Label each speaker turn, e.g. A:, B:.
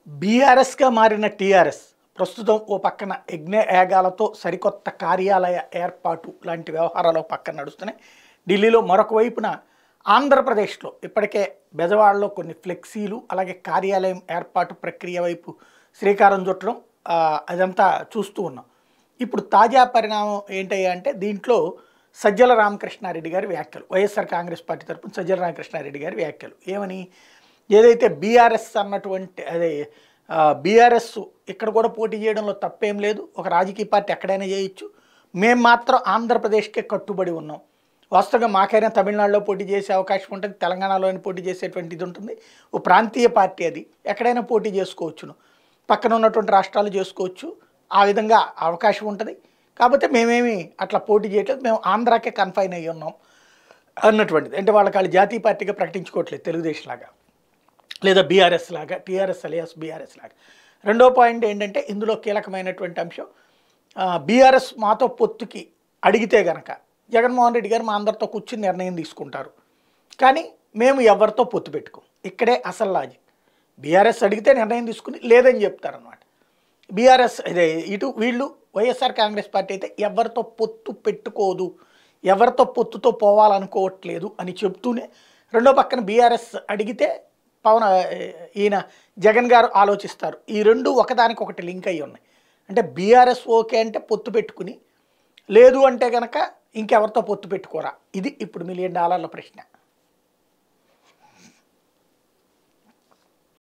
A: బీఆర్ఎస్గా మారిన టీఆర్ఎస్ ప్రస్తుతం ఓ పక్కన యజ్ఞ యాగాలతో సరికొత్త కార్యాలయ ఏర్పాటు లాంటి వ్యవహారాలు పక్కన నడుస్తున్నాయి ఢిల్లీలో మరొక వైపున ఆంధ్రప్రదేశ్లో ఇప్పటికే బెజవాడలో కొన్ని ఫ్లెక్సీలు అలాగే కార్యాలయం ఏర్పాటు ప్రక్రియ వైపు శ్రీకారం చుట్టడం ఆ, అదంతా చూస్తూ ఉన్నాం ఇప్పుడు తాజా పరిణామం ఏంటయ్యా అంటే దీంట్లో సజ్జల రామకృష్ణారెడ్డి గారి వ్యాఖ్యలు వైఎస్ఆర్ కాంగ్రెస్ పార్టీ తరపున సజ్జల రామకృష్ణారెడ్డి గారి వ్యాఖ్యలు ఏమని ఏదైతే బీఆర్ఎస్ అన్నటువంటి అదే బీఆర్ఎస్ ఇక్కడ కూడా పోటీ చేయడంలో తప్పేం లేదు ఒక రాజకీయ పార్టీ ఎక్కడైనా చేయొచ్చు మేము మాత్రం ఆంధ్రప్రదేశ్కే కట్టుబడి ఉన్నాం వాస్తవంగా మాకైనా తమిళనాడులో పోటీ చేసే అవకాశం ఉంటుంది తెలంగాణలోని పోటీ చేసేటువంటి ఇది ఉంటుంది ఓ ప్రాంతీయ పార్టీ అది ఎక్కడైనా పోటీ చేసుకోవచ్చును పక్కన ఉన్నటువంటి రాష్ట్రాలు చేసుకోవచ్చు ఆ విధంగా అవకాశం ఉంటుంది కాకపోతే మేమేమి అట్లా పోటీ చేయట్లేదు మేము ఆంధ్రాకే కన్ఫైన్ అయ్యి ఉన్నాం అన్నటువంటిది అంటే వాళ్ళకి వాళ్ళు జాతీయ పార్టీగా ప్రకటించుకోవట్లేదు తెలుగుదేశం లాగా లేదా బీఆర్ఎస్ లాగా టీఆర్ఎస్ అలియాస్ బీఆర్ఎస్ లాగా రెండో పాయింట్ ఏంటంటే ఇందులో కీలకమైనటువంటి అంశం బీఆర్ఎస్ మాతో పొత్తుకి అడిగితే గనక జగన్మోహన్ రెడ్డి గారు మా అందరితో కూర్చుని నిర్ణయం తీసుకుంటారు కానీ మేము ఎవరితో పొత్తు పెట్టుకోం ఇక్కడే అసలు లాజిక్ బీఆర్ఎస్ అడిగితే నిర్ణయం తీసుకుని లేదని చెప్తారనమాట బీఆర్ఎస్ ఇదే ఇటు వీళ్ళు వైఎస్ఆర్ కాంగ్రెస్ పార్టీ అయితే ఎవరితో పొత్తు పెట్టుకోదు ఎవరితో పొత్తుతో పోవాలనుకోవట్లేదు అని చెప్తూనే రెండో పక్కన బీఆర్ఎస్ అడిగితే పవన్ ఈయన జగన్ గారు ఆలోచిస్తారు ఈ రెండు ఒకదానికొకటి లింక్ అయ్యి ఉన్నాయి అంటే బీఆర్ఎస్ ఓకే అంటే పొత్తు పెట్టుకుని లేదు అంటే కనుక ఇంకెవరితో పొత్తు పెట్టుకోరా ఇది ఇప్పుడు మిలియన్ డాలర్ల ప్రశ్న